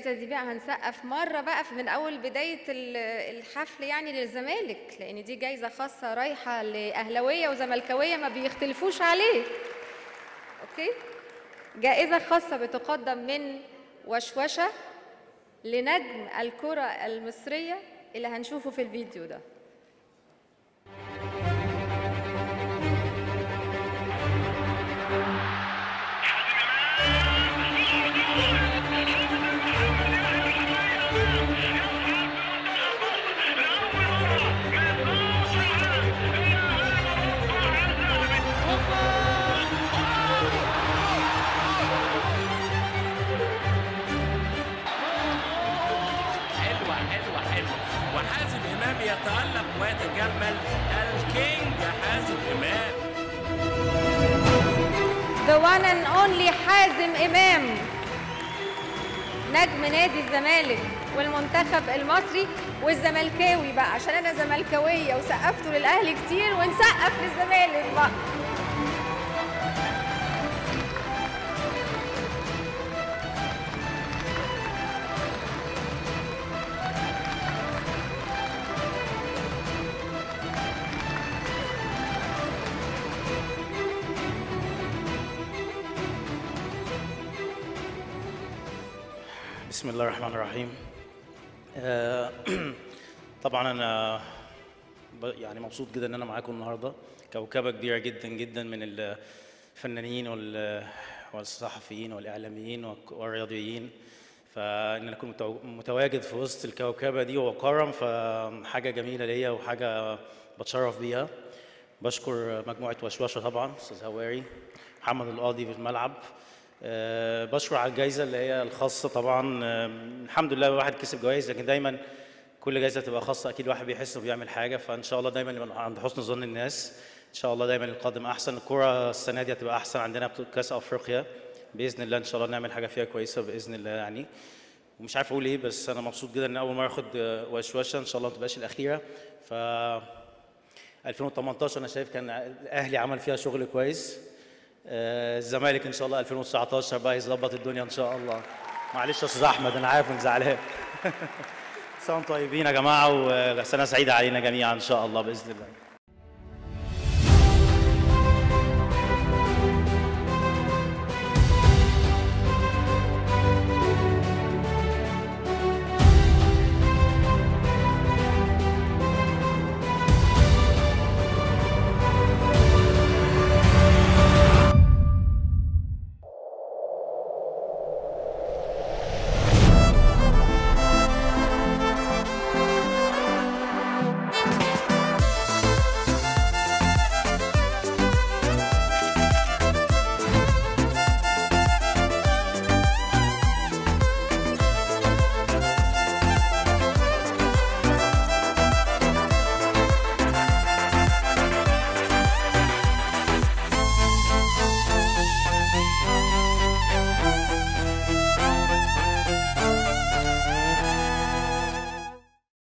الجايزه دي بقى هنسقف مره بقى في- من اول بدايه ال- الحفل يعني للزمالك لان دي جايزه خاصه رايحه لاهلاويه وزملكاويه ما بيختلفوش عليه اوكي جائزه خاصه بتقدم من وشوشه لنجم الكره المصريه اللي هنشوفه في الفيديو ده حلوة حلوة حلوة وحازم إمام يتألق ويتجمل الكينج حازم إمام The one and only حازم إمام نجم نادي الزمالك والمنتخب المصري والزملكاوي بقى عشان أنا زملكاوية وسقفته للأهلي كتير ونسقف للزمالك بقى بسم الله الرحمن الرحيم آه، طبعا انا ب- يعني مبسوط جدا ان انا معاكم النهارده كوكبه كبيره جدا جدا من الفنانين وال- والصحفيين والاعلاميين والك- والرياضيين فان انا اكون متو- متواجد في وسط الكوكبه دي وكرم فحاجه جميله ليا وحاجه بتشرف بيها بشكر مجموعه وشوشه طبعا استاذ هواري محمد القاضي في الملعب آه، بشكر على الجائزه اللي هي الخاصه طبعا آه، الحمد لله الواحد كسب جوائز لكن دايما كل جائزه تبقى خاصه اكيد الواحد بيحس انه بيعمل حاجه فان شاء الله دايما نبقى عند حسن ظن الناس ان شاء الله دايما القادم احسن الكره السنه دي هتبقى احسن عندنا بطوله كاس افريقيا باذن الله ان شاء الله نعمل حاجه فيها كويسه باذن الله يعني ومش عارف اقول ايه بس انا مبسوط جدا ان اول مره اخد آه، وشوشه ان شاء الله ما تبقاش الاخيره ف 2018 انا شايف كان الاهلي عمل فيها شغل كويس آه، الزمالك ان شاء الله 2019 بقى يظبط الدنيا ان شاء الله معلش يا استاذ احمد انا عارف انك زعلان سنه طيبين يا جماعه وسنه سعيده علينا جميعا ان شاء الله باذن الله